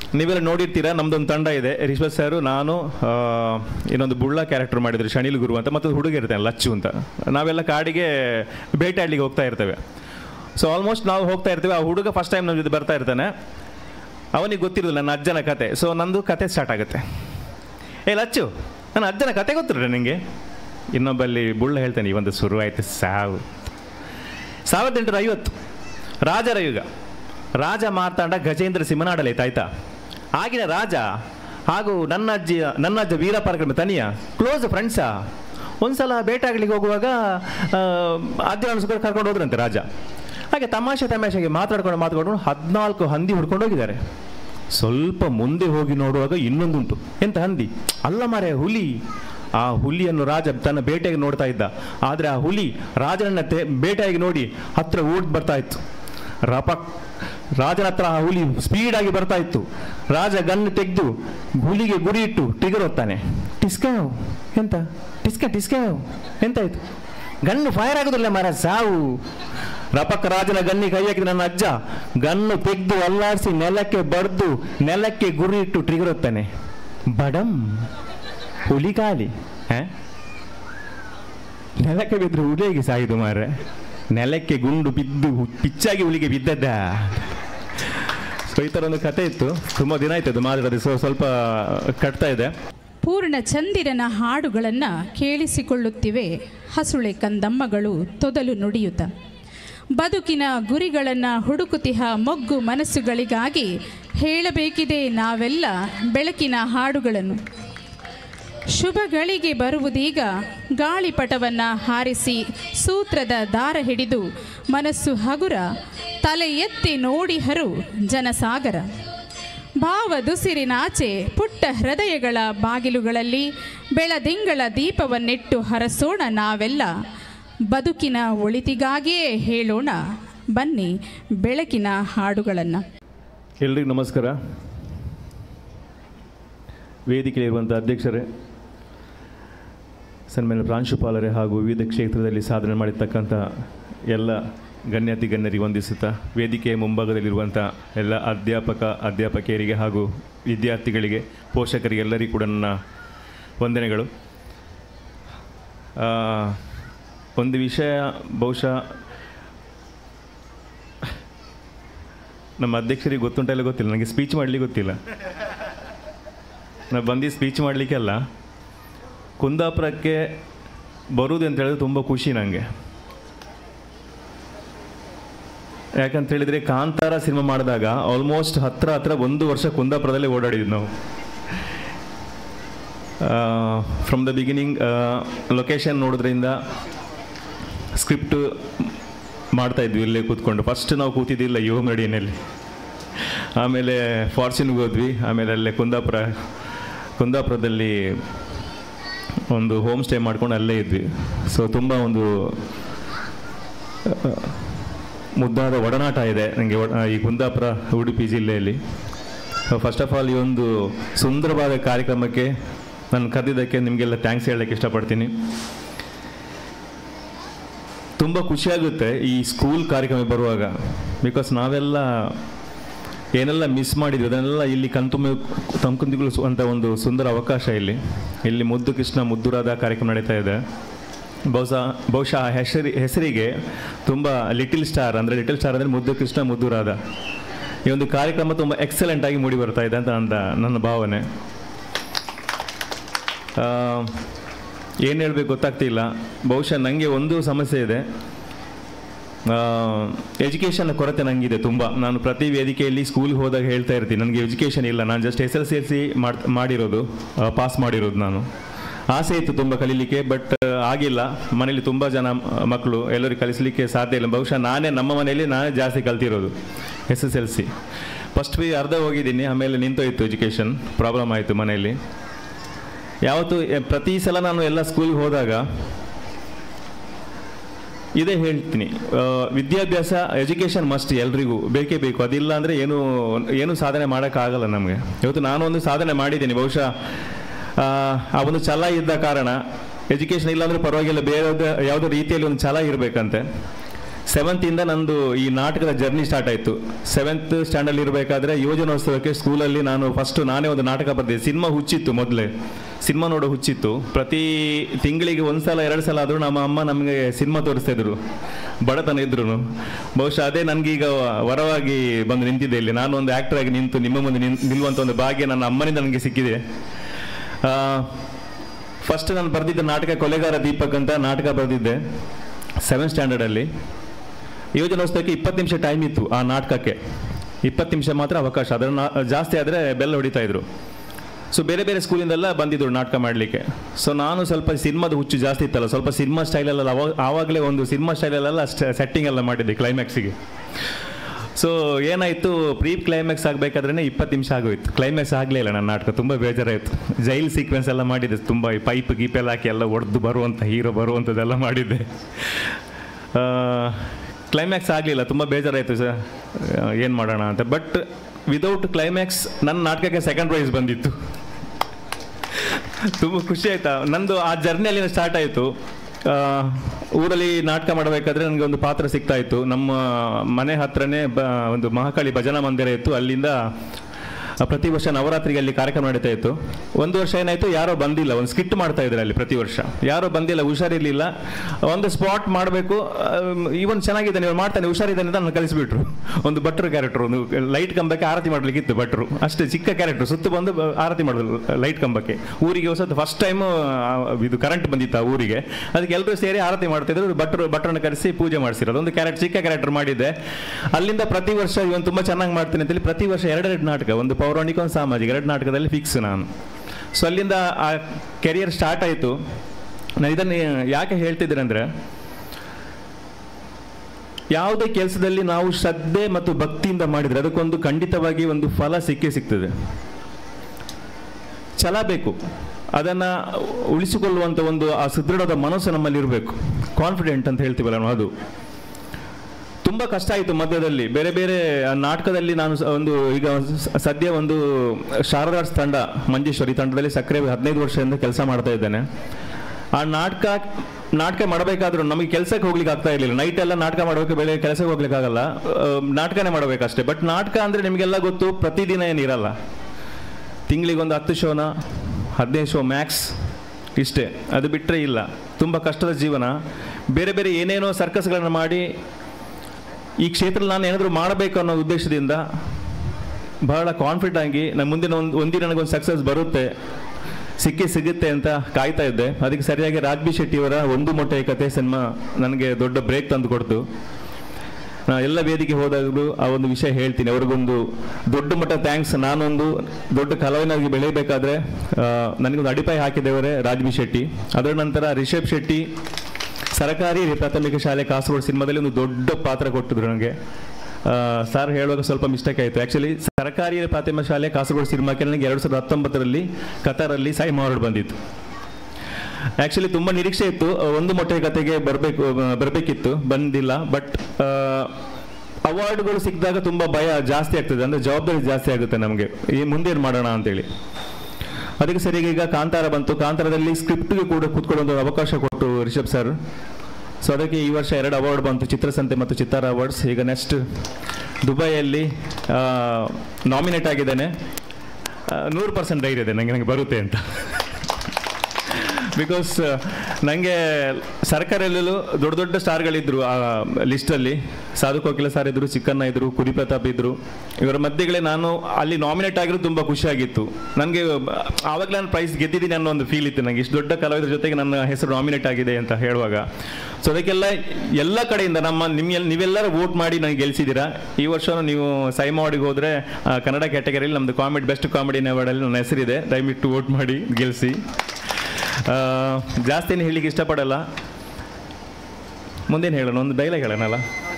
ನೀವೆಲ್ಲ ನೋಡಿರ್ತೀರಾ ನಮ್ದೊಂದು ತಂಡ ಇದೆ ರಿಶ್ವತ್ ಸರ್ ನಾನು ಆ, ಇನ್ನೊಂದು ಬುಳ್ಳ ಕ್ಯಾರೆಕ್ಟರ್ ಮಾಡಿದ್ರು ಶನಿಲ್ ಗುರು ಅಂತ ಮತ್ತೊಂದು ಹುಡುಗ ಇರ್ತಾನೆ ಲಚ್ಚು ಅಂತ ನಾವೆಲ್ಲ ಕಾಡಿಗೆ ಬೇಟೆಯಾಡ್ಲಿಕ್ಕೆ ಹೋಗ್ತಾ ಇರ್ತೇವೆ ಸೊ ಆಲ್ಮೋಸ್ಟ್ ನಾವು ಹೋಗ್ತಾ ಇರ್ತೀವಿ ಆ ಹುಡುಗ ಫಸ್ಟ್ ಟೈಮ್ ನಮ್ಮ ಜೊತೆ ಬರ್ತಾ ಇರ್ತಾನೆ ಅವನಿಗೆ ಗೊತ್ತಿರೋದಿಲ್ಲ ನನ್ನ ಅಜ್ಜನ ಕತೆ ಸೊ ನಂದು ಕತೆ ಸ್ಟಾರ್ಟ್ ಆಗುತ್ತೆ ಏ ಲಚ್ಚು ನನ್ನ ಅಜ್ಜನ ಕತೆ ಗೊತ್ತಿರ ನಿಮಗೆ ಇನ್ನೊಬ್ಬಲ್ಲಿ ಬುಳ್ಳ ಹೇಳ್ತಾನೆ ಈ ಒಂದು ಶುರು ಆಯ್ತು ಸಾವು ಸಾವಿರದ ಎಂಟುನೂರ ಐವತ್ತು ರಾಜರ ಯುಗ ರಾಜ ಮಾರ್ತಾಂಡ ಗಜೇಂದ್ರ ಸಿಂಹನಾಡಲೈತೆ ಆಯ್ತಾ ಆಗಿನ ರಾಜ ಹಾಗೂ ನನ್ನ ಅಜ್ಜಿಯ ನನ್ನ ಅಜ್ಜ ವೀರ ಪರಾಕ್ರಮ ತನಿಯ ಕ್ಲೋಸ್ ಫ್ರೆಂಡ್ಸಾ ಒಂದ್ಸಲ ಬೇಟಾಗ್ಲಿಕ್ಕೆ ಹೋಗುವಾಗ ಅಜ್ಜನ ಸುಖ ಕರ್ಕೊಂಡು ಹೋದ್ರಂತೆ ರಾಜ ಹಾಗೆ ತಮಾಷೆ ತಮಾಷೆಗೆ ಮಾತಾಡ್ಕೊಂಡು ಮಾತಾಡ್ಕೊಂಡು ಹದಿನಾಲ್ಕು ಹಂದಿ ಹುಡ್ಕೊಂಡು ಹೋಗಿದ್ದಾರೆ ಸ್ವಲ್ಪ ಮುಂದೆ ಹೋಗಿ ನೋಡುವಾಗ ಇನ್ನೊಂದುಂಟು ಎಂತ ಹಂದಿ ಅಲ್ಲ ಮಾರೆ ಹುಲಿ ಆ ಹುಲಿಯನ್ನು ರಾಜ ತನ್ನ ಬೇಟೆಗೆ ನೋಡ್ತಾ ಇದ್ದ ಆದರೆ ಆ ಹುಲಿ ರಾಜನನ್ನ ತೆ ಬೇಟೆಯಾಗಿ ನೋಡಿ ಹತ್ರ ಓಡ್ ಬರ್ತಾ ಇತ್ತು ರಪಕ್ ರಾಜನ ಹತ್ರ ಆ ಹುಲಿ ಸ್ಪೀಡಾಗಿ ಬರ್ತಾ ಇತ್ತು ರಾಜ ಗನ್ ತೆಗೆದು ಹುಲಿಗೆ ಗುರಿ ಇಟ್ಟು ಟ್ರಿಗರ್ ಹೊತ್ತಾನೆ ಟಿಸ್ಕಾವ್ ಎಂತ ಟಿಸ್ಕ ಟಿಸ್ಕಾವ್ ಎಂತಾಯ್ತು ಗನ್ನು ಫೈರ್ ಆಗೋದಿಲ್ಲ ಮರ ಸಾವು ರಪಕ ರಾಜನ ಗನ್ನಿ ಕೈ ಹಾಕಿದ ನನ್ನ ಅಜ್ಜ ಗನ್ನು ತೆಗೆದು ಅಲ್ಲಾಡಿಸಿ ನೆಲಕ್ಕೆ ಬಡ್ದು ನೆಲಕ್ಕೆ ಗುರಿ ಇಟ್ಟು ಟ್ರಿಗರ್ ಹೊತ್ತಾನೆ ಬಡಂ ಹುಲಿ ಖಾಲಿ ಹ? ನೆಲಕ್ಕೆ ಬಿದ್ದರೆ ಹುಲಿಗೆ ಸಾಯಿದು ಮಾರ್ರೆ ನೆಲಕ್ಕೆ ಗುಂಡು ಬಿದ್ದು ಹು- ಪಿಚ್ಚಾಗಿ ಹುಲಿಗೆ ಬಿದ್ದದ್ದ ಸೊ ಈ ಥರ ಒಂದು ಕತೆ ಇತ್ತು ತುಂಬ ದಿನ ಆಯ್ತು ಅದು ಮಾತಾಡೋದು ಸೊ ಸ್ವಲ್ಪ ಕಟ್ತಾ ಇದೆ ಪೂರ್ಣ ಚಂದಿರನ ಹಾಡುಗಳನ್ನು ಕೇಳಿಸಿಕೊಳ್ಳುತ್ತಿವೆ ಹಸುಳೆ ಕಂದಮ್ಮಗಳು ತೊದಲು ನುಡಿಯುತ್ತ ಬದುಕಿನ ಗುರಿಗಳನ್ನು ಹುಡುಕುತಿಹ ಮೊಗ್ಗು ಮನಸ್ಸುಗಳಿಗಾಗಿ ಹೇಳಬೇಕಿದೆ ನಾವೆಲ್ಲ ಬೆಳಕಿನ ಹಾಡುಗಳನ್ನು ಶುಭಗಳಿಗೆ ಬರುವುದೀಗ ಗಾಳಿಪಟವನ್ನು ಹಾರಿಸಿ ಸೂತ್ರದ ದಾರ ಹಿಡಿದು ಮನಸ್ಸು ಹಗುರ ತಲೆ ಎತ್ತಿ ನೋಡಿಹರು ಜನಸಾಗರ ಭಾವ ದುಸಿರಿನಾಚೆ ಪುಟ್ಟ ಹೃದಯಗಳ ಬಾಗಿಲುಗಳಲ್ಲಿ ಬೆಳದಿಂಗಳ ದೀಪವನ್ನಿಟ್ಟು ಹರಸೋಣ ನಾವೆಲ್ಲ ಬದುಕಿನ ಒಳಿತಿಗಾಗಿಯೇ ಹೇಳೋಣ ಬನ್ನಿ ಬೆಳಕಿನ ಹಾಡುಗಳನ್ನು ಎಲ್ರಿಗೂ ನಮಸ್ಕಾರ ವೇದಿಕೆಯಲ್ಲಿರುವಂಥ ಅಧ್ಯಕ್ಷರೇ ಸನ್ಮಾನ್ಯ ಪ್ರಾಂಶುಪಾಲರೇ ಹಾಗೂ ವಿವಿಧ ಕ್ಷೇತ್ರದಲ್ಲಿ ಸಾಧನೆ ಮಾಡಿರ್ತಕ್ಕಂಥ ಎಲ್ಲ ಗಣ್ಯಾತಿ ಗಣ್ಯರಿಗೆ ವಂದಿಸುತ್ತಾ ವೇದಿಕೆಯ ಮುಂಭಾಗದಲ್ಲಿರುವಂಥ ಎಲ್ಲ ಅಧ್ಯಾಪಕ ಅಧ್ಯಾಪಕಿಯರಿಗೆ ಹಾಗೂ ವಿದ್ಯಾರ್ಥಿಗಳಿಗೆ ಪೋಷಕರಿಗೆ ಎಲ್ಲರಿಗೂ ಕೂಡ ನನ್ನ ವಂದನೆಗಳು ಆ, ಒಂದು ವಿಷಯ ಬಹುಶಃ ನಮ್ಮ ಅಧ್ಯಕ್ಷರಿಗೆ ಗೊತ್ತುಂಟ ಇಲ್ಲ ಗೊತ್ತಿಲ್ಲ ನನಗೆ ಸ್ಪೀಚ್ ಮಾಡಲಿಕ್ಕೆ ಗೊತ್ತಿಲ್ಲ ನಾನು ಬಂದು ಸ್ಪೀಚ್ ಮಾಡಲಿಕ್ಕೆ ಅಲ್ಲ ಕುಂದಾಪುರಕ್ಕೆ ಬರುವುದು ಅಂತ ಹೇಳಿದ್ರೆ ತುಂಬ ಖುಷಿ ನನಗೆ ಯಾಕಂತ ಹೇಳಿದರೆ ಕಾಂತಾರ ಸಿನಿಮಾ ಮಾಡಿದಾಗ ಆಲ್ಮೋಸ್ಟ್ ಹತ್ರ ಹತ್ರ ಒಂದು ವರ್ಷ ಕುಂದಾಪುರದಲ್ಲೇ ಓಡಾಡಿದ್ವಿ ನಾವು ಫ್ರಮ್ ದ ಬಿಗಿನಿಂಗ್ ಲೊಕೇಶನ್ ನೋಡೋದ್ರಿಂದ ಸ್ಕ್ರಿಪ್ಟ್ ಮಾಡ್ತಾ ಇದ್ವಿ ಇಲ್ಲೇ ಕೂತ್ಕೊಂಡು ಫಸ್ಟ್ ನಾವು ಕೂತಿದ್ದಿಲ್ಲ ಯುವ ಮಡಿಯಲ್ಲಿ ಆಮೇಲೆ ಫಾರ್ಚುನ್ಗೆ ಹೋದ್ವಿ ಆಮೇಲೆ ಅಲ್ಲೇ ಕುಂದಾಪುರ ಕುಂದಾಪುರದಲ್ಲಿ ಒಂದು ಹೋಮ್ ಸ್ಟೇ ಮಾಡ್ಕೊಂಡು ಅಲ್ಲೇ ಇದ್ವಿ ಸೊ ತುಂಬ ಒಂದು ಆ, ಮುದ್ದಾದ ಒಡನಾಟ ಇದೆ ನನಗೆ ಈ ಕುಂದಾಪುರ ಉಡುಪಿ ಜಿಲ್ಲೆಯಲ್ಲಿ ಫಸ್ಟ್ ಆಫ್ ಆಲ್ ಈ ಒಂದು ಸುಂದರವಾದ ಕಾರ್ಯಕ್ರಮಕ್ಕೆ ನಾನು ಕರೆದಿದ್ದಕ್ಕೆ ನಿಮಗೆಲ್ಲ ಥ್ಯಾಂಕ್ಸ್ ಹೇಳಕ್ಕೆ ಇಷ್ಟಪಡ್ತೀನಿ ತುಂಬ ಖುಷಿಯಾಗುತ್ತೆ ಈ ಸ್ಕೂಲ್ ಕಾರ್ಯಕ್ರಮ ಬರುವಾಗ ಬಿಕಾಸ್ ನಾವೆಲ್ಲ ಏನೆಲ್ಲ ಮಿಸ್ ಮಾಡಿದ್ವಿ ಅದನ್ನೆಲ್ಲ ಇಲ್ಲಿ ಕಣ್ತುಂಬ ತಂಕುಂದಿಗಳು ಅಂತ ಒಂದು ಸುಂದರ ಅವಕಾಶ ಇಲ್ಲಿ ಇಲ್ಲಿ ಮುದ್ದು ಕೃಷ್ಣ ಮುದ್ದುರಾದ ಕಾರ್ಯಕ್ರಮ ನಡೀತಾ ಇದೆ ಬಹುಶಃ ಬಹುಶಃ ಆ ಹೆಸರಿ ಹೆಸರಿಗೆ ತುಂಬ ಲಿಟಿಲ್ ಸ್ಟಾರ್ ಅಂದರೆ ಲಿಟಿಲ್ ಸ್ಟಾರ್ ಅಂದರೆ ಮುದ್ದು ಕೃಷ್ಣ ಮುದ್ದುರಾದ ಈ ಒಂದು ಕಾರ್ಯಕ್ರಮ ತುಂಬ ಎಕ್ಸಲೆಂಟ್ ಆಗಿ ಮೂಡಿ ಬರ್ತಾ ಇದೆ ಅಂತ ನನ್ನ ನನ್ನ ಭಾವನೆ ಏನು ಹೇಳಬೇಕು ಗೊತ್ತಾಗ್ತಿಲ್ಲ ಬಹುಶಃ ನನಗೆ ಒಂದು ಸಮಸ್ಯೆ ಇದೆ ಎಜುಕೇಷನ್ ಕೊರತೆ ನನಗಿದೆ ತುಂಬ ನಾನು ಪ್ರತಿ ವೇದಿಕೆಯಲ್ಲಿ ಸ್ಕೂಲ್ಗೆ ಹೋದಾಗ ಹೇಳ್ತಾ ಇರ್ತೀನಿ ನನಗೆ ಎಜುಕೇಷನ್ ಇಲ್ಲ ನಾನು just S L C L C ಮಾಡಿರೋದು ಪಾಸ್ ಮಾಡಿರೋದು ನಾನು ಆಸೆ ಇತ್ತು ತುಂಬ ಕಲೀಲಿಕ್ಕೆ ಬಟ್ ಆಗಿಲ್ಲ ಮನೇಲಿ ತುಂಬ ಜನ ಮಕ್ಕಳು ಎಲ್ಲರಿಗೂ ಕಲಿಸಲಿಕ್ಕೆ ಸಾಧ್ಯ ಇಲ್ಲ ಬಹುಶಃ ನಾನೇ ನಮ್ಮ ಮನೆಯಲ್ಲಿ ನಾನೇ ಜಾಸ್ತಿ ಕಲ್ತಿರೋದು S S L C first P ಅರ್ಧ ಹೋಗಿದ್ದೀನಿ ಆಮೇಲೆ ನಿಂತೋಯ್ತು ಎಜುಕೇಷನ್ ಪ್ರಾಬ್ಲಮ್ ಆಯಿತು ಮನೆಯಲ್ಲಿ ಯಾವತ್ತು ಎ- ಪ್ರತಿ ಸಲ ನಾನು ಎಲ್ಲ ಸ್ಕೂಲ್ಗೆ ಹೋದಾಗ ಇದೇ ಹೇಳ್ತೀನಿ ಆ, ವಿದ್ಯಾಭ್ಯಾಸ ಎಜುಕೇಷನ್ ಮಸ್ಟ್ ಎಲ್ರಿಗೂ ಬೇಕೇ ಬೇಕು ಅದಿಲ್ಲ ಅಂದರೆ ಏನು ಏನು ಸಾಧನೆ ಮಾಡೋಕ್ಕಾಗಲ್ಲ ನಮಗೆ ಇವತ್ತು ನಾನು ಒಂದು ಸಾಧನೆ ಮಾಡಿದ್ದೀನಿ ಬಹುಶಃ ಆ, ಆ ಒಂದು ಛಲ ಇದ್ದ ಕಾರಣ ಎಜುಕೇಷನ್ ಇಲ್ಲಾಂದ್ರೆ ಪರವಾಗಿಲ್ಲ ಬೇರೆ ಯಾವುದೋ ರೀತಿಯಲ್ಲಿ ಒಂದು ಛಲ ಇರಬೇಕಂತೆ ಸೆವೆಂತಿಂದ ನಂದು ಈ ನಾಟಕದ ಜರ್ನಿ ಸ್ಟಾರ್ಟ್ ಆಯಿತು ಸೆವೆಂತ್ ಸ್ಟ್ಯಾಂಡರ್ಡ್ ಇರಬೇಕಾದ್ರೆ ಯೋಜನೋತ್ಸವಕ್ಕೆ ಸ್ಕೂಲಲ್ಲಿ ನಾನು ಫಸ್ಟ್ ನಾನೇ ಒಂದು ನಾಟಕ ಬರ್ದಿದ್ದೆ ಸಿನಿಮಾ ಹುಚ್ಚಿತ್ತು ಮೊದಲೇ ಸಿನಿಮಾ ನೋಡೋ ಹುಚ್ಚಿತ್ತು ಪ್ರತಿ ತಿಂಗಳಿಗೆ ಒಂದು ಸಲ ಎರಡು ಸಲ ಆದರೂ ನಮ್ಮ ಅಮ್ಮ ನಮಗೆ ಸಿನಿಮಾ ತೋರಿಸ್ತಾ ಇದ್ರು ಬಡತನ ಇದ್ರು ಬಹುಶಃ ಅದೇ ನನಗೀಗ ವರವಾಗಿ ಬಂದು ನಿಂತಿದ್ದೆ ಇಲ್ಲಿ ನಾನು ಒಂದು ಆ್ಯಕ್ಟರ್ ಆಗಿ ನಿಂತು ನಿಮ್ಮ ಮುಂದೆ ನಿನ್ ನಿಲ್ಲುವಂಥ ಒಂದು ಭಾಗ್ಯ ನನ್ನ ಅಮ್ಮನಿಂದ ನನಗೆ ಸಿಕ್ಕಿದೆ ಫಸ್ಟ್ ನಾನು ಬರೆದಿದ್ದ ನಾಟಕ ಕೊಲೆಗಾರ ದೀಪಕ್ ಅಂತ ನಾಟಕ ಬರೆದಿದ್ದೆ ಸೆವೆಂತ್ ಸ್ಟ್ಯಾಂಡರ್ಡಲ್ಲಿ ಯೋಜನೋತ್ಸವಕ್ಕೆ ಇಪ್ಪತ್ತು ನಿಮಿಷ ಟೈಮ್ ಇತ್ತು ಆ ನಾಟಕಕ್ಕೆ ಇಪ್ಪತ್ತು ನಿಮಿಷ ಮಾತ್ರ ಅವಕಾಶ ಅದರ ಜಾಸ್ತಿ ಆದರೆ ಬೆಲ್ಲ ಹೊಡಿತಾ ಇದ್ರು ಸೊ ಬೇರೆ ಬೇರೆ ಸ್ಕೂಲಿಂದೆಲ್ಲ ಬಂದಿದ್ರು ನಾಟಕ ಮಾಡಲಿಕ್ಕೆ ಸೊ ನಾನು ಸ್ವಲ್ಪ ಸಿನಿಮಾದ ಹುಚ್ಚು ಜಾಸ್ತಿ ಇತ್ತಲ್ಲ ಸ್ವಲ್ಪ ಸಿನಿಮಾ ಸ್ಟೈಲಲ್ಲ ಅವಾಗ ಆವಾಗಲೇ ಒಂದು ಸಿನಿಮಾ ಸ್ಟೈಲಲ್ಲೆಲ್ಲ ಸೆಟ್ಟಿಂಗ್ ಎಲ್ಲ ಮಾಡಿದ್ದೆ ಕ್ಲೈಮ್ಯಾಕ್ಸಿಗೆ ಸೊ ಏನಾಯಿತು ಪ್ರೀ ಕ್ಲೈಮ್ಯಾಕ್ಸ್ ಆಗಬೇಕಾದ್ರೆ ಇಪ್ಪತ್ತು ನಿಮಿಷ ಆಗೋಯ್ತು ಕ್ಲೈಮ್ಯಾಕ್ಸ್ ಆಗಲೇ ಇಲ್ಲ ನನ್ನ ನಾಟಕ ತುಂಬ ಬೇಜಾರಾಯಿತು ಜೈಲ್ ಸೀಕ್ವೆನ್ಸ್ ಎಲ್ಲ ಮಾಡಿದ್ದೆ ತುಂಬ ಈ ಪೈಪ್ ಗೀಪೆಲ್ಲ ಹಾಕಿ ಎಲ್ಲ ಒಡೆದು ಬರುವಂಥ ಹೀರೋ ಬರುವಂಥದ್ದೆಲ್ಲ ಮಾಡಿದ್ದೆ ಕ್ಲೈಮ್ಯಾಕ್ಸ್ ಆಗಲಿಲ್ಲ ತುಂಬ ಬೇಜಾರಾಯಿತು ಸರ್ ಏನು ಮಾಡೋಣ ಅಂತ ಬಟ್ ವಿದೌಟ್ ಕ್ಲೈಮ್ಯಾಕ್ಸ್ ನನ್ನ ನಾಟಕಕ್ಕೆ ಸೆಕೆಂಡ್ ಪ್ರೈಸ್ ಬಂದಿತ್ತು ತುಂಬ ಖುಷಿ ಆಯ್ತಾ ನಂದು ಆ ಜರ್ನಿಯಲ್ಲಿ ಸ್ಟಾರ್ಟ್ ಆಯಿತು ಊರಲ್ಲಿ ನಾಟಕ ಮಾಡಬೇಕಾದ್ರೆ ನನಗೆ ಒಂದು ಪಾತ್ರ ಸಿಗ್ತಾ ಇತ್ತು ನಮ್ಮ ಮನೆ ಹತ್ರನೇ ಬ ಒಂದು ಮಹಾಕಾಳಿ ಭಜನಾ ಮಂದಿರ ಇತ್ತು ಅಲ್ಲಿಂದ ಪ್ರತಿ ವರ್ಷ ನವರಾತ್ರಿಗೆ ಅಲ್ಲಿ ಕಾರ್ಯಕ್ರಮ ನಡೀತಾ ಇತ್ತು ಒಂದು ವರ್ಷ ಏನಾಯ್ತು ಯಾರೋ ಬಂದಿಲ್ಲ ಒಂದು ಸ್ಕಿಟ್ ಮಾಡ್ತಾ ಇದ್ರು ಅಲ್ಲಿ ಪ್ರತಿ ವರ್ಷ ಯಾರೋ ಬಂದಿಲ್ಲ ಹುಷಾರಿರ್ಲಿಲ್ಲ ಒಂದು ಸ್ಪಾಟ್ ಮಾಡಬೇಕು ಇವನ್ ಚೆನ್ನಾಗಿದೆ ನೀವು ಮಾಡ್ತಾನೆ ಹುಷಾರಿದ್ದಾನೆ ಅಂತ ನನ್ನ ಕಲಿಸ್ಬಿಟ್ರು ಒಂದು ಭಟ್ರು ಕ್ಯಾರೆಕ್ಟರ್ ಒಂದು ಲೈಟ್ ಕಂಬಕ್ಕೆ ಆರತಿ ಮಾಡ್ಲಿಕ್ಕಿತ್ತು ಭಟ್ರು ಅಷ್ಟೇ ಚಿಕ್ಕ ಕ್ಯಾರೆಕ್ಟರ್ ಸುತ್ತು ಬಂದು ಬ- ಆರತಿ ಮಾಡಿದ್ರು ಲೈಟ್ ಕಂಬಕ್ಕೆ ಊರಿಗೆ ಹೊಸದು ಫಸ್ಟ್ ಟೈಮ್ ಇದು ಕರೆಂಟ್ ಬಂದಿತ್ತು ಆ ಊರಿಗೆ ಅದಕ್ಕೆ ಎಲ್ಲರೂ ಸೇರಿ ಆರತಿ ಮಾಡ್ತಿದ್ರು ಭಟ್ರು ಭಟ್ರನ್ನ ಕರೆಸಿ ಪೂಜೆ ಮಾಡಿಸಿರೋದು ಒಂದು ಕ್ಯಾರೆಕ್ಟರ್ ಚಿಕ್ಕ ಕ್ಯಾರೆಕ್ಟರ್ ಮಾಡಿದ್ದೆ ಅಲ್ಲಿಂದ ಪ್ರತಿ ವರ್ಷ ಇವನ್ ತುಂಬಾ ಚೆನ್ನಾಗಿ ಮಾಡ್ತೀನಿ ಅಂತೇಳಿ ಪ್ರತಿ ವರ್ಷ ಎರಡೆರಡು ನಾಟಕ ಒಂದು ಪೌರಾಣಿಕ ಒಂದು ಸಾಮಾಜಿಕ ಎರಡು ನಾಟಕದಲ್ಲಿ ಫಿಕ್ಸ್ ನಾನು ಸೊ ಅಲ್ಲಿಂದ ಆ ಕೆರಿಯರ್ ಸ್ಟಾರ್ಟ್ ಆಯಿತು ನಾನು ಇದನ್ನು ಯಾಕೆ ಹೇಳ್ತಿದ್ದೇನೆ ಅಂದರೆ ಯಾವುದೇ ಕೆಲಸದಲ್ಲಿ ನಾವು ಶ್ರದ್ಧೆ ಮತ್ತು ಭಕ್ತಿಯಿಂದ ಮಾಡಿದರೆ ಅದಕ್ಕೊಂದು ಖಂಡಿತವಾಗಿ ಒಂದು ಫಲ ಸಿಕ್ಕೇ ಸಿಗ್ತದೆ ಛಲ ಬೇಕು ಅದನ್ನು ಉಳಿಸಿಕೊಳ್ಳುವಂಥ ಒಂದು ಆ ಸುದೃಢದ ಮನಸ್ಸು ನಮ್ಮಲ್ಲಿ ಇರಬೇಕು ಕಾನ್ಫಿಡೆಂಟ್ ಅಂತ ಹೇಳ್ತೀವಲ್ಲ ನಾವು ಅದು ತುಂಬ ಕಷ್ಟ ಆಯಿತು ಮಧ್ಯದಲ್ಲಿ ಬೇರೆ ಬೇರೆ ಆ ನಾಟಕದಲ್ಲಿ ನಾನು ಸ- ಒಂದು ಈಗ ಸ- ಸದ್ಯ ಒಂದು ಶಾರದಾಸ್ ತಂಡ ಮಂಜೇಶ್ವರಿ ತಂಡದಲ್ಲಿ ಸಕ್ಕರೆ ಹದಿನೈದು ವರ್ಷದಿಂದ ಕೆಲಸ ಮಾಡ್ತಾ ಇದ್ದೇನೆ ಆ ನಾಟಕ ನಾಟಕ ಮಾಡಬೇಕಾದ್ರೂ ನಮಗೆ ಕೆಲಸಕ್ಕೆ ಹೋಗ್ಲಿಕ್ಕೆ ಆಗ್ತಾ ಇರಲಿಲ್ಲ ನೈಟ್ ಎಲ್ಲ ನಾಟಕ ಮಾಡಬೇಕು ಬೆಳಗ್ಗೆ ಕೆಲಸಕ್ಕೆ ಹೋಗ್ಲಿಕ್ಕೆ ಆಗಲ್ಲ ಆ, ನಾಟಕನೇ ಮಾಡಬೇಕಷ್ಟೇ ಬಟ್ ನಾಟಕ ಅಂದರೆ ನಿಮಗೆಲ್ಲ ಗೊತ್ತು ಪ್ರತಿದಿನ ಏನಿರಲ್ಲ ತಿಂಗಳಿಗೊಂದು ಹತ್ತು ಶೋನ ಹದಿನೈದು ಶೋ ಮ್ಯಾಕ್ಸ್ ಇಷ್ಟೇ ಅದು ಬಿಟ್ಟರೆ ಇಲ್ಲ ತುಂಬ ಕಷ್ಟದ ಜೀವನ ಬೇರೆ ಬೇರೆ ಏನೇನೋ ಸರ್ಕಸ್ಗಳನ್ನು ಮಾಡಿ ಈ ಕ್ಷೇತ್ರದಲ್ಲಿ ನಾನು ಏನಾದರೂ ಮಾಡಬೇಕು ಅನ್ನೋ ಉದ್ದೇಶದಿಂದ ಬಹಳ ಕಾನ್ಫಿಡೆಂಟ್ ಆಗಿ ನಾನು ಮುಂದಿನ ಒಂದು ಒಂದಿನ ನನಗೊಂದು ಸಕ್ಸಸ್ ಬರುತ್ತೆ ಸಿಕ್ಕಿ ಸಿಗುತ್ತೆ ಅಂತ ಕಾಯ್ತಾ ಇದ್ದೆ ಅದಕ್ಕೆ ಸರಿಯಾಗಿ ರಾಜ್ಬಿ ಶೆಟ್ಟಿಯವರ ಒಂದು ಮೊಟ್ಟೆ ಕತೆ ಸಿನಿಮಾ ನನಗೆ ದೊಡ್ಡ ಬ್ರೇಕ್ ತಂದು ಕೊಡ್ತು ನಾ ಎಲ್ಲ ವೇದಿಕೆ ಹೋದಾಗಲೂ ಆ ಒಂದು ವಿಷಯ ಹೇಳ್ತೀನಿ ಅವ್ರಿಗೊಂದು ದೊಡ್ಡ ಮಟ್ಟ ಥ್ಯಾಂಕ್ಸ್ ನಾನೊಂದು ದೊಡ್ಡ ಕಲಾವಿನಾಗಿ ಬೆಳೆಯಬೇಕಾದ್ರೆ ಆ, ನನಗೊಂದು ಅಡಿಪಾಯ ಹಾಕಿದವರೇ ರಾಜ್ಬಿ ಶೆಟ್ಟಿ ಅದರ ನಂತರ ರಿಷಬ್ ಶೆಟ್ಟಿ ಸರ್ಕಾರಿ ಪ್ರಾಥಮಿಕ ಶಾಲೆ ಕಾಸರಗೋಡು ಸಿನಿಮಾದಲ್ಲಿ ಒಂದು ದೊಡ್ಡ ಪಾತ್ರ ಕೊಟ್ಟಿದ್ರು ನನಗೆ ಸರ್ ಹೇಳುವಾಗ ಸ್ವಲ್ಪ ಮಿಸ್ಟೇಕ್ ಆಯಿತು ಆ್ಯಕ್ಚುಲಿ ಸರ್ಕಾರಿ ಪ್ರಾಥಮಿಕ ಶಾಲೆ ಕಾಸರಗೋಡು ಸಿನಿಮಾಕ್ಕೆ ನನಗೆ ಎರಡು ಸಾವಿರದ ಹತ್ತೊಂಬತ್ತರಲ್ಲಿ ಕತಾರಲ್ಲಿ ಸೈಮ್ ಅವಾರ್ಡ್ ಬಂದಿತ್ತು ಆ್ಯಕ್ಚುಲಿ ತುಂಬ ನಿರೀಕ್ಷೆ ಇತ್ತು ಆ, ಒಂದು ಮೊಟ್ಟೆ ಕತೆಗೆ ಬರಬೇಕು ಬರಬೇಕಿತ್ತು ಬಂದಿಲ್ಲ ಬಟ್ ಅವಾರ್ಡ್ಗಳು ಸಿಕ್ಕಿದಾಗ ತುಂಬ ಭಯ ಜಾಸ್ತಿ ಆಗ್ತದೆ ಅಂದರೆ ಜವಾಬ್ದಾರಿ ಜಾಸ್ತಿ ಆಗುತ್ತೆ ನಮಗೆ ಈ ಮುಂದೇನು ಮಾಡೋಣ ಅಂತೇಳಿ ಅದಕ್ಕೆ ಸರಿಯಾಗಿ ಈಗ ಕಾಂತಾರ ಬಂತು ಕಾಂತಾರದಲ್ಲಿ ಸ್ಕ್ರಿಪ್ಟ್ಗೆ ಕೂಡ ಕೂತ್ಕೊಳ್ಳೋ ಅವಕಾಶ ಕೊಟ್ಟು ರಿಷಬ್ ಸರ್ ಸೊ ಅದಕ್ಕೆ ಈ ವರ್ಷ ಎರಡು ಅವಾರ್ಡ್ ಬಂತು ಚಿತ್ರಸಂತೆ ಮತ್ತು ಚಿತ್ತಾರ ಅವಾರ್ಡ್ಸ್ ಈಗ ನೆಕ್ಸ್ಟ್ ದುಬೈಯಲ್ಲಿ ನಾಮಿನೇಟ್ ಆಗಿದ್ದೇನೆ ನೂರು ಪರ್ಸೆಂಟ್ ಧೈರ್ಯ ಇದೆ ನನಗೆ ನನಗೆ ಬರುತ್ತೆ ಅಂತ ಬಿಕಾಸ್ ನನಗೆ ಸರ್ಕಾರದಲ್ಲೂ ದೊಡ್ಡ ದೊಡ್ಡ ಸ್ಟಾರ್ಗಳಿದ್ರು ಆ ಲಿಸ್ಟಲ್ಲಿ ಸಾಧು ಕೋಕಿಲ ಸರ್ ಇದ್ರು ಚಿಕ್ಕಣ್ಣ ಇದ್ರು ಕುರಿ ಪ್ರತಾಪ್ ಇದ್ರು ಇವರ ಮಧ್ಯೆಗಳೇ ನಾನು ಅಲ್ಲಿ ನಾಮಿನೇಟ್ ಆಗಿರೋದು ತುಂಬ ಖುಷಿಯಾಗಿತ್ತು ನನಗೆ ಆವಾಗಲೇ ನಾನು ಪ್ರೈಸ್ ಗೆದ್ದಿದ್ದೀನಿ ಅನ್ನೋ ಒಂದು ಫೀಲ್ ಇತ್ತು ನನಗೆ ಇಷ್ಟು ದೊಡ್ಡ ಕಲಾವಿದರ ಜೊತೆಗೆ ನನ್ನ ಹೆಸರು ನಾಮಿನೇಟ್ ಆಗಿದೆ ಅಂತ ಹೇಳುವಾಗ ಸೊ ಅದಕ್ಕೆಲ್ಲ ಎಲ್ಲ ಕಡೆಯಿಂದ ನಮ್ಮ ನಿಮ್ಮ ನೀವೆಲ್ಲರೂ ವೋಟ್ ಮಾಡಿ ನನಗೆ ಗೆಲ್ಸಿದ್ದೀರಾ ಈ ವರ್ಷ ನೀವು ಸೈಮಾಡಿಗೆ ಹೋದರೆ ಕನ್ನಡ ಕ್ಯಾಟಗರಿಯಲ್ಲಿ ನಮ್ಮದು ಕಾಮಿಡಿ ಬೆಸ್ಟ್ ಕಾಮಿಡಿ ಅವಾರ್ಡಲ್ಲಿ ನನ್ನ ಹೆಸರಿದೆ ದಯವಿಟ್ಟು ವೋಟ್ ಮಾಡಿ ಗೆಲ್ಲಿಸಿ ಆ, ಜಾಸ್ತಿ ಏನು ಹೇಳಲಿಕ್ಕೆ ಇಷ್ಟಪಡಲ್ಲ ಮುಂದೇನು ಹೇಳೋಣ ಒಂದು ಡೈಲಾಗ್ ಹೇಳೋಣಲ್ಲ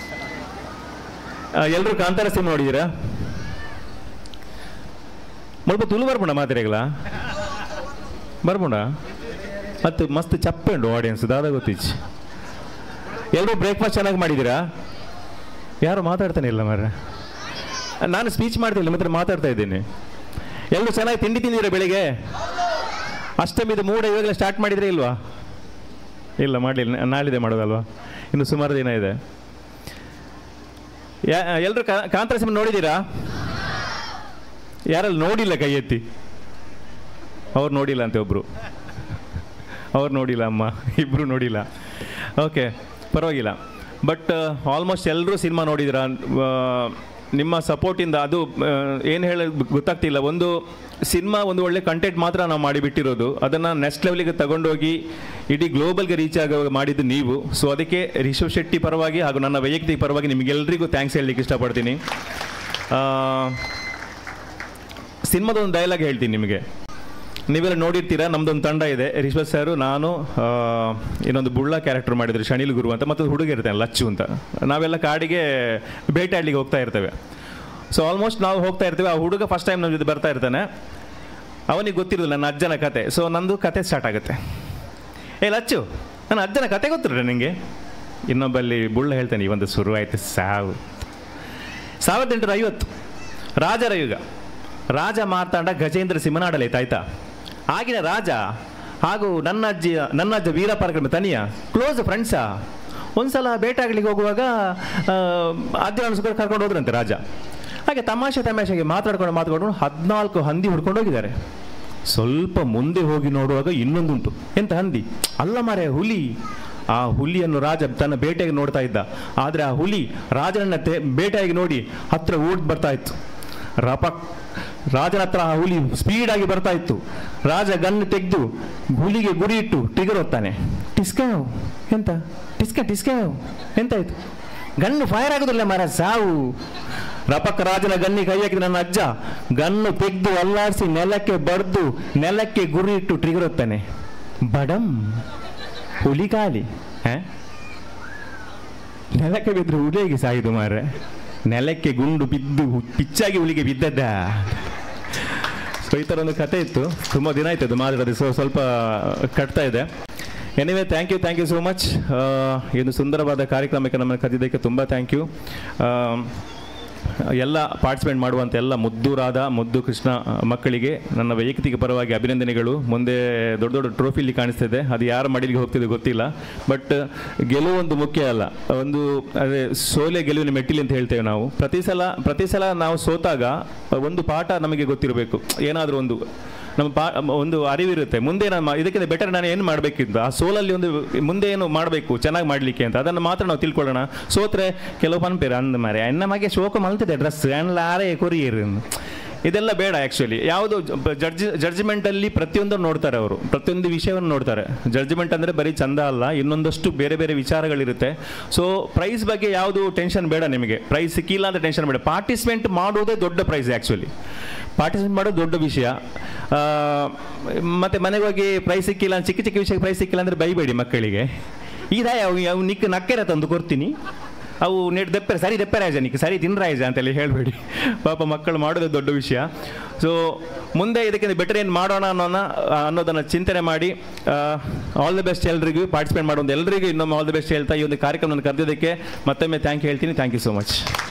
ಎಲ್ಲರೂ ಕಾಂತಾರ ಸಿನಿಮಾ ನೋಡಿದ್ದೀರಾ ಮುಲ್ಪ ತುಳು ಬರ್ಬೋಣ ಮಾತಿರೆಗಳ ಬರ್ಬೋಣ ಮತ್ತು ಮಸ್ತ್ ಚಪ್ಪೆ ಉಂಟು ಆಡಿಯನ್ಸ್ ದಾದ ಗೊತ್ತಿಚ್ಚು ಎಲ್ಲರೂ ಬ್ರೇಕ್ಫಾಸ್ಟ್ ಚೆನ್ನಾಗಿ ಮಾಡಿದ್ದೀರಾ ಯಾರು ಮಾತಾಡ್ತಾನೆ ಇಲ್ಲ ಮಾರ್ರೆ ನಾನು ಸ್ಪೀಚ್ ಮಾಡ್ತಿಲ್ಲ ಮಾತ್ರ ಮಾತಾಡ್ತಾ ಇದ್ದೀನಿ ಎಲ್ಲರೂ ಚೆನ್ನಾಗಿ ತಿಂಡಿ ತಿಂದಿದ್ದೀರಾ ಬೆಳಿಗ್ಗೆ ಅಷ್ಟಮಿದು ಮೂಡ ಇವಾಗಲೇ ಸ್ಟಾರ್ಟ್ ಮಾಡಿದ್ರೆ ಇಲ್ವಾ ಇಲ್ಲ ಮಾಡಲಿಲ್ಲ ನಾಳಿದೆ ಮಾಡೋದಲ್ವಾ ಇನ್ನು ಸುಮಾರು ದಿನ ಇದೆ ಎಲ್ಲರೂ ಕಾಂತಾರ ಸಿನಿಮಾ ನೋಡಿದ್ದೀರಾ ಯಾರಲ್ಲಿ ನೋಡಿಲ್ಲ ಕೈ ಎತ್ತಿ ಅವ್ರು ನೋಡಿಲ್ಲ ಅಂತೆ ಒಬ್ಬರು ಅವ್ರು ನೋಡಿಲ್ಲ ಅಮ್ಮ ಇಬ್ಬರು ನೋಡಿಲ್ಲ ಓಕೆ ಪರವಾಗಿಲ್ಲ ಬಟ್ ಆಲ್ಮೋಸ್ಟ್ ಎಲ್ಲರೂ ಸಿನಿಮಾ ನೋಡಿದ್ರ ನಿಮ್ಮ ಸಪೋರ್ಟಿಂದ ಅದು ಏನು ಹೇಳ ಗೊತ್ತಾಗ್ತಿಲ್ಲ ಒಂದು ಸಿನಿಮಾ ಒಂದು ಒಳ್ಳೆ ಕಂಟೆಂಟ್ ಮಾತ್ರ ನಾವು ಮಾಡಿಬಿಟ್ಟಿರೋದು ಅದನ್ನು ನೆಕ್ಸ್ಟ್ ಲೆವೆಲಿಗೆ ತಗೊಂಡೋಗಿ ಇಡೀ ಗ್ಲೋಬಲ್ಗೆ ರೀಚ್ ಆಗೋ ಮಾಡಿದ್ದು ನೀವು ಸೊ ಅದಕ್ಕೆ ರಿಷಬ್ ಶೆಟ್ಟಿ ಪರವಾಗಿ ಹಾಗೂ ನನ್ನ ವೈಯಕ್ತಿಕ ಪರವಾಗಿ ನಿಮಗೆಲ್ಲರಿಗೂ ಥ್ಯಾಂಕ್ಸ್ ಹೇಳಲಿಕ್ಕೆ ಇಷ್ಟಪಡ್ತೀನಿ ಸಿನಿಮಾದ ಒಂದು ಡೈಲಾಗ್ ಹೇಳ್ತೀನಿ ನಿಮಗೆ ನೀವೆಲ್ಲ ನೋಡಿರ್ತೀರಾ ನಮ್ದೊಂದು ತಂಡ ಇದೆ ರಿಶ್ವತ್ ಸರು ನಾನು ಆ, ಇನ್ನೊಂದು ಬುಳ್ಳ ಕ್ಯಾರೆಕ್ಟರ್ ಮಾಡಿದ್ರು ಶನಿಲ್ ಗುರು ಅಂತ ಮತ್ತು ಹುಡುಗ ಇರ್ತಾನೆ ಲಚ್ಚು ಅಂತ ನಾವೆಲ್ಲ ಕಾಡಿಗೆ ಬೇಟೆಯಾಡ್ಲಿಕ್ಕೆ ಹೋಗ್ತಾ ಇರ್ತೇವೆ ಸೊ ಆಲ್ಮೋಸ್ಟ್ ನಾವು ಹೋಗ್ತಾ ಇರ್ತೇವೆ ಆ ಹುಡುಗ ಫಸ್ಟ್ ಟೈಮ್ ನಮ್ಮ ಜೊತೆ ಬರ್ತಾ ಇರ್ತಾನೆ ಅವನಿಗೆ ಗೊತ್ತಿರೋದಿಲ್ಲ ನನ್ನ ಅಜ್ಜನ ಕತೆ ಸೊ ನಂದು ಕತೆ ಸ್ಟಾರ್ಟ್ ಆಗುತ್ತೆ ಏ ಲಚ್ಚು ನನ್ನ ಅಜ್ಜನ ಕತೆ ಗೊತ್ತಿರ ನಿಮಗೆ ಇನ್ನೊಬ್ಬಲ್ಲಿ ಬುಳ್ಳ ಹೇಳ್ತಾನೆ ಈ ಒಂದು ಶುರು ಆಯ್ತು ಸಾವು ಸಾವಿರದ ಎಂಟುನೂರ ಐವತ್ತು ರಾಜರ ಯುಗ ರಾಜ ಮಾರ್ತಾಂಡ ಗಜೇಂದ್ರ ಸಿಂಹನಾಡಲೈತೆ ಆಯ್ತಾ ಆಗಿನ ರಾಜ ಹಾಗೂ ನನ್ನ ಅಜ್ಜಿ ನನ್ನ ಅಜ್ಜ ವೀರಪರಾಕ್ರಮ ತನಿಯ ಕ್ಲೋಸ್ ಫ್ರೆಂಡ್ಸಾ ಒಂದ್ಸಲ ಬೇಟಾಗ್ಲಿಕ್ಕೆ ಹೋಗುವಾಗ ಅಜ್ಜನ ಸುಖ ಕರ್ಕೊಂಡು ಹೋದ್ರಂತೆ ರಾಜ ಹಾಗೆ ತಮಾಷೆ ತಮಾಷೆಗೆ ಮಾತಾಡ್ಕೊಂಡು ಮಾತಾಡ್ಕೊಂಡು ಹದಿನಾಲ್ಕು ಹಂದಿ ಹುಡ್ಕೊಂಡು ಹೋಗಿದ್ದಾರೆ ಸ್ವಲ್ಪ ಮುಂದೆ ಹೋಗಿ ನೋಡುವಾಗ ಇನ್ನೊಂದುಂಟು ಎಂತ ಹಂದಿ ಅಲ್ಲ ಮಾರೆ ಹುಲಿ ಆ ಹುಲಿಯನ್ನು ರಾಜ ತನ್ನ ಬೇಟೆಗೆ ನೋಡ್ತಾ ಇದ್ದ ಆದರೆ ಆ ಹುಲಿ ರಾಜನನ್ನ ತೆ- ಬೇಟೆಯಾಗಿ ನೋಡಿ ಹತ್ರ ಓಡ್ ಬರ್ತಾ ಇತ್ತು ರಪಕ್ ರಾಜನ ಹತ್ರ ಆ ಹುಲಿ ಸ್ಪೀಡಾಗಿ ಬರ್ತಾ ಇತ್ತು ರಾಜ ಗನ್ ತೆಗೆದು ಹುಲಿಗೆ ಗುರಿ ಇಟ್ಟು ಟಿಗರ್ ಹೊತ್ತಾನೆ ಟಿಸ್ಕಾವ್ ಎಂತ ಟಿಸ್ಕ ಟಿಸ್ಕಾವ್ ಎಂತಾಯ್ತು ಗನ್ನು ಫೈರ್ ಆಗುದಿಲ್ಲ ಮರ ಸಾವು ರಪಕ್ ರಾಜನ ಗನ್ನಿ ಕೈ ಹಾಕಿದ ನನ್ನ ಅಜ್ಜ ಗನ್ನು ತೆಗೆದು ಅಲ್ಲಾಡಿಸಿ ನೆಲಕ್ಕೆ ಬಡ್ದು ನೆಲಕ್ಕೆ ಗುರಿ ಇಟ್ಟು ಟ್ರಿಗರ್ ಹೊತ್ತಾನೆ ಬಡಂ ಹುಲಿ ಖಾಲಿ ಹಾ ನೆಲಕ್ಕೆ ಬಿದ್ದರೆ ಹುಲಿಗೆ ಸಾಯಿದು ಮಾರ್ರೆ ನೆಲಕ್ಕೆ ಗುಂಡು ಬಿದ್ದು ಹು- ಪಿಚ್ಚಾಗಿ ಹುಲಿಗೆ ಬಿದ್ದದ್ದ ಸೊ ಈ ಥರ ಒಂದು ಕತೆ ಇತ್ತು ತುಂಬ ದಿನ ಆಯ್ತು ಅದು ಮಾತಾಡೋದು ಸೊ ಸ್ವಲ್ಪ ಕಟ್ತಾ ಇದೆ anyway thank you thank you so much ಇದು ಸುಂದರವಾದ ಕಾರ್ಯಕ್ರಮಕ್ಕೆ ನಮ್ಮನ್ನು ಕರೆದಿದ್ದಕ್ಕೆ ತುಂಬ ಥ್ಯಾಂಕ್ ಯು ಎಲ್ಲ ಪಾರ್ಟಿಸಿಪೇಟ್ ಮಾಡುವಂಥ ಎಲ್ಲ ಮುದ್ದೂರಾದ ಮುದ್ದು ಕೃಷ್ಣ ಮಕ್ಕಳಿಗೆ ನನ್ನ ವೈಯಕ್ತಿಕ ಪರವಾಗಿ ಅಭಿನಂದನೆಗಳು ಮುಂದೆ ದೊಡ್ಡ ದೊಡ್ಡ ಟ್ರೋಫಿಲಿ ಕಾಣಿಸ್ತಿದೆ ಅದು ಯಾರ ಮಡಿಲಿಗೆ ಹೋಗ್ತಿದೆ ಗೊತ್ತಿಲ್ಲ ಬಟ್ ಗೆಲುವು ಒಂದು ಮುಖ್ಯ ಅಲ್ಲ ಒಂದು ಅದೇ ಸೋಲೆ ಗೆಲುವಿನ ಮೆಟ್ಟಿಲಿ ಅಂತ ಹೇಳ್ತೇವೆ ನಾವು ಪ್ರತಿ ಸಲ ಪ್ರತಿ ಸಲ ನಾವು ಸೋತಾಗ ಒಂದು ಪಾಠ ನಮಗೆ ಗೊತ್ತಿರಬೇಕು ಏನಾದರೂ ಒಂದು ನಮ್ಮ ಪಾ ಒಂದು ಅರಿವಿರುತ್ತೆ ಮುಂದೆ ನಮ್ಮ ಇದಕ್ಕಿಂತ ಬೆಟರ್ ನಾನು ಏನು ಮಾಡಬೇಕಿತ್ತು ಆ ಸೋಲಲ್ಲಿ ಒಂದು ಮುಂದೆ ಏನು ಮಾಡಬೇಕು ಚೆನ್ನಾಗಿ ಮಾಡಲಿಕ್ಕೆ ಅಂತ ಅದನ್ನು ಮಾತ್ರ ನಾವು ತಿಳ್ಕೊಳ್ಳೋಣ ಸೋತ್ರೆ ಕೆಲವು ಪನ್ಪೇರು ಅಂದ ಮಾರೆ ಎನ್ನ ಮಗೆ ಶೋಕ ಮಲ್ತಿದೆ ಡ್ರೆಸ್ ಲಾರೆ ಕೊರಿಯರ್ ಇದೆಲ್ಲ ಬೇಡ ಆ್ಯಕ್ಚುಲಿ ಯಾವುದು ಜಡ್ಜ್ ಜಡ್ಜ್ಮೆಂಟಲ್ಲಿ ಪ್ರತಿಯೊಂದು ನೋಡ್ತಾರೆ ಅವರು ಪ್ರತಿಯೊಂದು ವಿಷಯವನ್ನು ನೋಡ್ತಾರೆ ಜಡ್ಜ್ಮೆಂಟ್ ಅಂದರೆ ಬರೀ ಚಂದ ಅಲ್ಲ ಇನ್ನೊಂದಷ್ಟು ಬೇರೆ ಬೇರೆ ವಿಚಾರಗಳಿರುತ್ತೆ ಸೊ ಪ್ರೈಸ್ ಬಗ್ಗೆ ಯಾವುದು ಟೆನ್ಷನ್ ಬೇಡ ನಿಮಗೆ ಪ್ರೈಸ್ ಸಿಕ್ಕಿಲ್ಲ ಅಂತ ಟೆನ್ಷನ್ ಬೇಡ ಪಾರ್ಟಿಸಿಪೇಟ್ ಮಾಡುವುದೇ ದೊಡ್ಡ ಪ್ರೈಸ್ ಆ್ಯಕ್ಚುಲಿ ಪಾರ್ಟಿಸಿಪೇಟ್ ಮಾಡೋದು ದೊಡ್ಡ ವಿಷಯ ಆ, ಮತ್ತೆ ಮನೆಗೆ ಹೋಗಿ ಪ್ರೈಸ್ ಸಿಕ್ಕಿಲ್ಲ ಚಿಕ್ಕ ಚಿಕ್ಕ ವಿಷಯಕ್ಕೆ ಪ್ರೈಸ್ ಸಿಕ್ಕಿಲ್ಲ ಅಂದರೆ ಬೈಬೇಡಿ ಮಕ್ಕಳಿಗೆ ಇದಾಯ ಅವು ಅವು ನಿಕ್ಕ ನಕ್ಕೆರ ತಂದು ಕೊಡ್ತೀನಿ ಅವು ನೆಟ್ ದೆಪ್ಪರೆ ಸರಿ ದೆಪ್ಪರಾಯ್ಜ ನಿಕ್ಕೆ ಸರಿ ತಿನ್ರಾಯ್ಜ ಅಂತೆಲ್ಲ ಹೇಳಬೇಡಿ ಪಾಪ ಮಕ್ಕಳು ಮಾಡೋದೇ ದೊಡ್ಡ ವಿಷಯ ಸೊ ಮುಂದೆ ಇದಕ್ಕಿಂತ ಬೆಟರ್ ಏನು ಮಾಡೋಣ ಅನ್ನೋನ ಅನ್ನೋದನ್ನು ಚಿಂತನೆ ಮಾಡಿ ಆಲ್ ದಿ ಬೆಸ್ಟ್ ಎಲ್ರಿಗೂ ಪಾರ್ಟಿಸಿಪೇಟ್ ಮಾಡುವಂಥ ಎಲ್ಲರಿಗೂ ಇನ್ನೊಮ್ಮೆ ಆಲ್ ದಿ ಬೆಸ್ಟ್ ಹೇಳ್ತಾ ಈ ಒಂದು ಕಾರ್ಯಕ್ರಮವನ್ನು ಕರೆದಿದ್ದಕ್ಕೆ ಮತ್ತೊಮ್ಮೆ ಥ್ಯಾಂಕ್ ಯು ಹೇಳ್ತೀನಿ ಥ್ಯಾಂಕ್ ಯು ಸೋ ಮಚ್